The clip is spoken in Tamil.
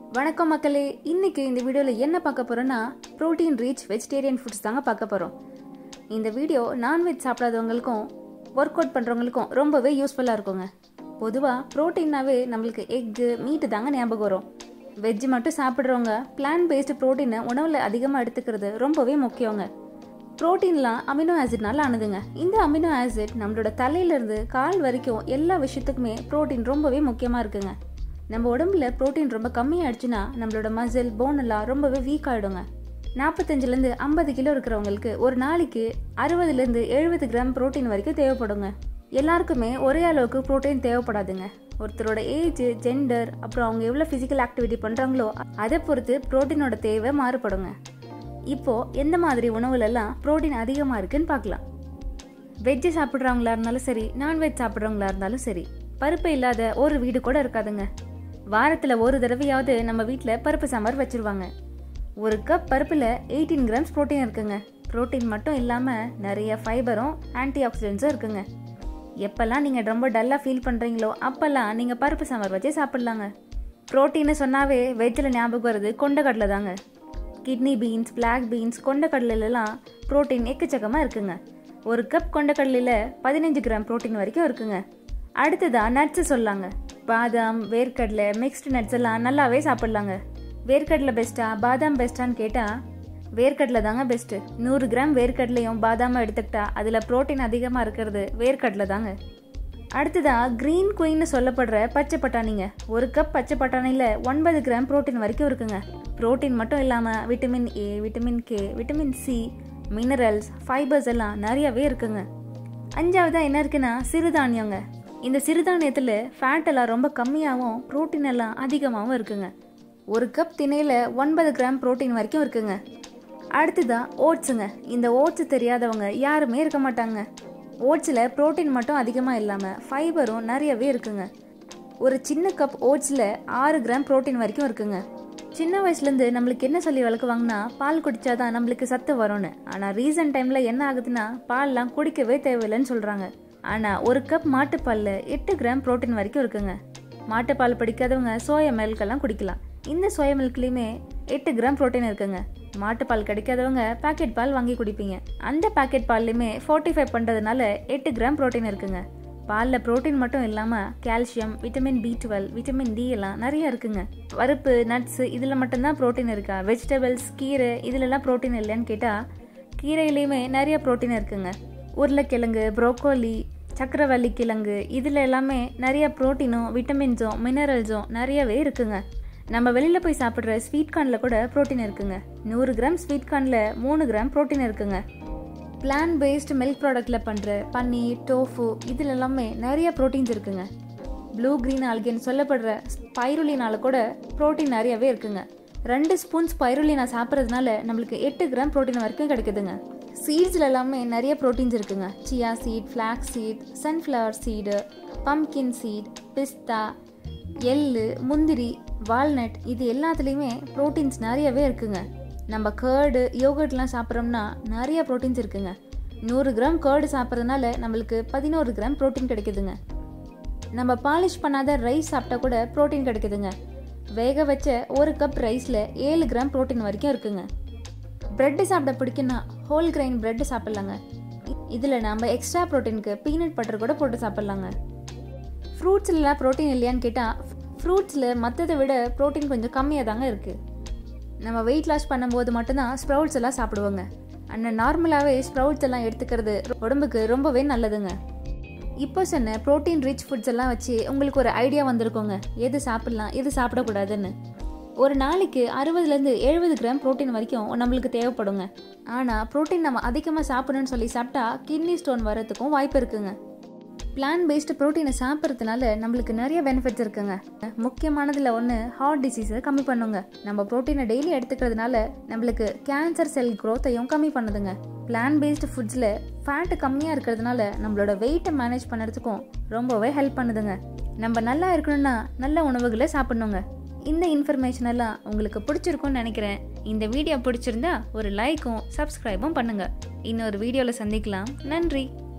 வணக்கம் மக்களே இன்னைக்கு இந்த வீடியோவில் என்ன பார்க்க போறோம்னா ப்ரோட்டீன் ரீச் வெஜிடேரியன் ஃபுட்ஸ் தாங்க பார்க்க போகிறோம் இந்த வீடியோ நான்வெஜ் சாப்பிடாதவங்களுக்கும் ஒர்க் அவுட் பண்ணுறவங்களுக்கும் ரொம்பவே யூஸ்ஃபுல்லாக இருக்குங்க பொதுவாக ப்ரோட்டீன்னாவே நம்மளுக்கு எக்கு மீட்டு தாங்க ஞாபகம் வரும் வெஜ் மட்டும் சாப்பிட்றவங்க பிளான் பேஸ்டு ப்ரோட்டீனை உணவில் அதிகமாக எடுத்துக்கிறது ரொம்பவே முக்கியங்க புரோட்டீன்லாம் அமினோ ஆசிட்னால ஆனதுங்க இந்த அமினோ ஆசிட் நம்மளோட தலையிலேருந்து கால் வரைக்கும் எல்லா விஷயத்துக்குமே புரோட்டீன் ரொம்பவே முக்கியமாக இருக்குங்க நம்ம உடம்புல புரோட்டீன் ரொம்ப கம்மியாயிடுச்சுன்னா நம்மளோட மசில் போன் எல்லாம் ரொம்பவே வீக் ஆகிடுங்க நாற்பத்தஞ்சிலேருந்து ஐம்பது கிலோ இருக்கிறவங்களுக்கு ஒரு நாளைக்கு அறுபதுலேருந்து எழுபது கிராம் புரோட்டீன் வரைக்கும் தேவைப்படுங்க எல்லாருக்குமே ஒரே அளவுக்கு புரோட்டீன் தேவைப்படாதுங்க ஒருத்தரோட ஏஜ் ஜெண்டர் அப்புறம் அவங்க எவ்வளோ ஃபிசிக்கல் ஆக்டிவிட்டி பண்ணுறாங்களோ அதை பொறுத்து புரோட்டீனோட தேவை மாறுபடுங்க இப்போ எந்த மாதிரி உணவுலெல்லாம் புரோட்டீன் அதிகமாக இருக்குன்னு பார்க்கலாம் வெஜ்ஜு சாப்பிட்றவங்களா இருந்தாலும் சரி நான்வெஜ் சாப்பிட்றவங்களா இருந்தாலும் சரி பருப்பு இல்லாத ஒரு வீடு கூட இருக்காதுங்க வாரத்தில் ஒரு தடவையாவது நம்ம வீட்டில் பருப்பு சாம்பார் வச்சிருவாங்க ஒரு கப் பருப்பில் எயிட்டீன் கிராம்ஸ் புரோட்டீன் இருக்குங்க புரோட்டீன் மட்டும் இல்லாமல் நிறைய ஃபைபரும் ஆன்டி ஆக்சிடென்ட்ஸும் இருக்குங்க எப்போல்லாம் நீங்கள் ரொம்ப டல்லாக ஃபீல் பண்ணுறீங்களோ அப்போல்லாம் நீங்கள் பருப்பு சாம்பார் வச்சு சாப்பிட்லாங்க புரோட்டீன்னு சொன்னாவே வெஜ்ஜில் ஞாபகம் வருது கொண்டக்கடலை தாங்க கிட்னி பீன்ஸ் பிளாக் பீன்ஸ் கொண்டக்கடலையிலலாம் புரோட்டீன் எக்கச்சக்கமாக இருக்குங்க ஒரு கப் கொண்டக்கடலையில் பதினஞ்சு கிராம் புரோட்டீன் வரைக்கும் இருக்குங்க அடுத்ததா நட்ஸு சொல்லாங்க பாதாம் வேர்க்கடலை மிக்ஸ்டு நட்ஸ் எல்லாம் நல்லாவே சாப்பிட்லாங்க வேர்க்கடலை பெஸ்ட்டா பாதாம் பெஸ்ட்டான்னு கேட்டால் வேர்க்கடலை தாங்க பெஸ்ட்டு நூறு கிராம் வேர்க்கடலையும் பாதாமும் எடுத்துக்கிட்டா அதில் புரோட்டீன் அதிகமாக இருக்கிறது வேர்க்கடலை தாங்க அடுத்ததா கிரீன் குயின்னு சொல்லப்படுற பச்சை பட்டாணிங்க ஒரு கப் பச்சை பட்டாணியில் ஒன்பது கிராம் புரோட்டீன் வரைக்கும் இருக்குங்க புரோட்டீன் மட்டும் இல்லாமல் vitamin A vitamin K vitamin C minerals fibres எல்லாம் நிறையவே இருக்குங்க அஞ்சாவதா என்ன இருக்குன்னா சிறுதானியங்க இந்த சிறுதானியத்தில் ஃபேட் எல்லாம் ரொம்ப கம்மியாகவும் புரோட்டீன் எல்லாம் அதிகமாகவும் இருக்குங்க ஒரு கப் திணையில் ஒன்பது கிராம் புரோட்டீன் வரைக்கும் இருக்குங்க அடுத்ததா ஓட்ஸுங்க இந்த ஓட்ஸ் தெரியாதவங்க யாருமே இருக்க மாட்டாங்க ஓட்ஸில் புரோட்டீன் மட்டும் அதிகமாக இல்லாமல் ஃபைபரும் நிறையவே இருக்குங்க ஒரு சின்ன கப் ஓட்ஸில் ஆறு கிராம் புரோட்டீன் வரைக்கும் இருக்குங்க சின்ன வயசுலேருந்து நம்மளுக்கு என்ன சொல்லி வளர்க்குவாங்கன்னா பால் குடித்தாதான் நம்மளுக்கு சத்து வரும்னு ஆனால் ரீசன்ட் டைமில் என்ன ஆகுதுன்னா பால்லாம் குடிக்கவே தேவையில்லைன்னு சொல்கிறாங்க ஆனால் ஒரு கப் மாட்டுப்பாலில் எட்டு கிராம் புரோட்டீன் வரைக்கும் இருக்குங்க மாட்டுப்பால் பிடிக்காதவங்க சோயா மில்கெல்லாம் குடிக்கலாம் இந்த சோயா மில்க்லேயுமே எட்டு கிராம் புரோட்டீன் இருக்குங்க மாட்டுப்பால் கிடைக்காதவங்க பாக்கெட் பால் வாங்கி குடிப்பீங்க அந்த பாக்கெட் பால்லையுமே ஃபோர்ட்டிஃபை பண்ணுறதுனால எட்டு கிராம் புரோட்டீன் இருக்குங்க பாலில் புரோட்டீன் மட்டும் இல்லாமல் calcium vitamin B twelve vitamin D எல்லாம் நிறைய இருக்குங்க பருப்பு நட்ஸு இதில் மட்டும்தான் புரோட்டீன் இருக்கா வெஜிடபிள்ஸ் கீரை இதிலெல்லாம் புரோட்டீன் இல்லைன்னு கேட்டால் கீரையிலையுமே நிறைய புரோட்டீன் இருக்குங்க உருளைக்கிழங்கு ப்ரோக்கோலி சக்கரவள்ளி கிழங்கு இதில் எல்லாமே நிறைய ப்ரோட்டீனும் விட்டமின்ஸும் மினரல்ஸும் நிறையவே இருக்குங்க நம்ம வெளியில் போய் சாப்பிட்ற ஸ்வீட் கார்னில் கூட ப்ரோட்டீன் இருக்குங்க நூறு கிராம் ஸ்வீட் கார்னில் மூணு கிராம் ப்ரோட்டீன் இருக்குங்க பிளான் பேஸ்டு மில்க் ப்ராடக்டில் பண்ணுற பன்னீர் டோஃபு இதில் எல்லாமே நிறைய ப்ரோட்டீன்ஸ் இருக்குங்க ப்ளூ க்ரீன் ஆல்கேன்னு சொல்லப்படுற ஸ்பைருலினால கூட ப்ரோட்டீன் நிறையவே இருக்குங்க ரெண்டு ஸ்பூன் ஸ்பைருலினா சாப்பிட்றதுனால நம்மளுக்கு எட்டு கிராம் ப்ரோட்டீன் வரைக்கும் கிடைக்குதுங்க சீட்ஸில் எல்லாமே நிறைய ப்ரோட்டீன்ஸ் இருக்குங்க chia seed flax seed sunflower seed pumpkin seed பிஸ்தா எள்ளு முந்திரி வால்நட் இது எல்லாத்துலேயுமே ப்ரோட்டீன்ஸ் நிறையவே இருக்குங்க நம்ம கேர்டு யோகர்ட்லாம் சாப்பிட்றோம்னா நிறைய ப்ரோட்டீன்ஸ் இருக்குங்க நூறு கிராம் கேர்டு சாப்பிட்றதுனால நம்மளுக்கு பதினோரு கிராம் ப்ரோட்டீன் கிடைக்குதுங்க நம்ம பாலிஷ் பண்ணாத ரைஸ் சாப்பிட்டா கூட ப்ரோட்டீன் கிடைக்குதுங்க வேக வச்ச ஒரு கப் ரைஸில் ஏழு கிராம் ப்ரோட்டீன் வரைக்கும் இருக்குங்க ப்ரெட்டு சாப்பிட பிடிக்குன்னா ஹோல் கிரைன் ப்ரெட்டு சாப்பிட்லாங்க இதில் நம்ம எக்ஸ்ட்ரா ப்ரோட்டீனுக்கு பீனட் பட்டர் கூட போட்டு சாப்பிட்லாங்க ஃப்ரூட்ஸ்லாம் ப்ரோட்டீன் இல்லையான்னு கேட்டால் ஃப்ரூட்ஸில் மற்றதை விட ப்ரோட்டீன் கொஞ்சம் கம்மியாக தாங்க இருக்குது நம்ம வெயிட் லாஸ் பண்ணும்போது மட்டும்தான் ஸ்ப்ரவுட்ஸ் எல்லாம் சாப்பிடுவோங்க அண்ட் நார்மலாகவே ஸ்ப்ரவுட்ஸ் எல்லாம் எடுத்துக்கிறது உடம்புக்கு ரொம்பவே நல்லதுங்க இப்போ சொன்ன ப்ரோட்டீன் ரிச் ஃபுட்ஸ் எல்லாம் வச்சு உங்களுக்கு ஒரு ஐடியா வந்திருக்கோங்க எது சாப்பிட்லாம் எது சாப்பிடக்கூடாதுன்னு ஒரு நாளைக்கு அறுபதுலேருந்து எழுபது கிராம் ப்ரோட்டீன் வரைக்கும் நம்மளுக்கு தேவைப்படுங்க ஆனால் ப்ரோட்டீன் நம்ம அதிகமாக சாப்பிடணும்னு சொல்லி சாப்பிட்டா கிட்னி ஸ்டோன் வரதுக்கும் வாய்ப்பு இருக்குங்க பிளான் பேஸ்டு ப்ரோட்டீனை சாப்பிட்றதுனால நம்மளுக்கு நிறைய பெனிஃபிட்ஸ் இருக்குங்க முக்கியமானதில் ஒன்று ஹார்ட் டிசீஸை கம்மி பண்ணுங்க நம்ம ப்ரோட்டீனை டெய்லி எடுத்துக்கிறதுனால நம்மளுக்கு கேன்சர் செல் க்ரோத்தையும் கம்மி பண்ணுதுங்க பிளான் பேஸ்டு ஃபுட்ஸில் ஃபேட்டு கம்மியாக இருக்கிறதுனால நம்மளோட வெயிட்டை மேனேஜ் பண்ணுறதுக்கும் ரொம்பவே ஹெல்ப் பண்ணுதுங்க நம்ம நல்லா இருக்கணும்னா நல்ல உணவுகளை சாப்பிட்ணுங்க இந்த இன்ஃபர்மேஷன் எல்லாம் உங்களுக்கு பிடிச்சிருக்கும்னு நினைக்கிறேன் இந்த வீடியோ பிடிச்சிருந்தா ஒரு லைக்கும் சப்ஸ்கிரைபும் பண்ணுங்க இன்னொரு வீடியோவில் சந்திக்கலாம் நன்றி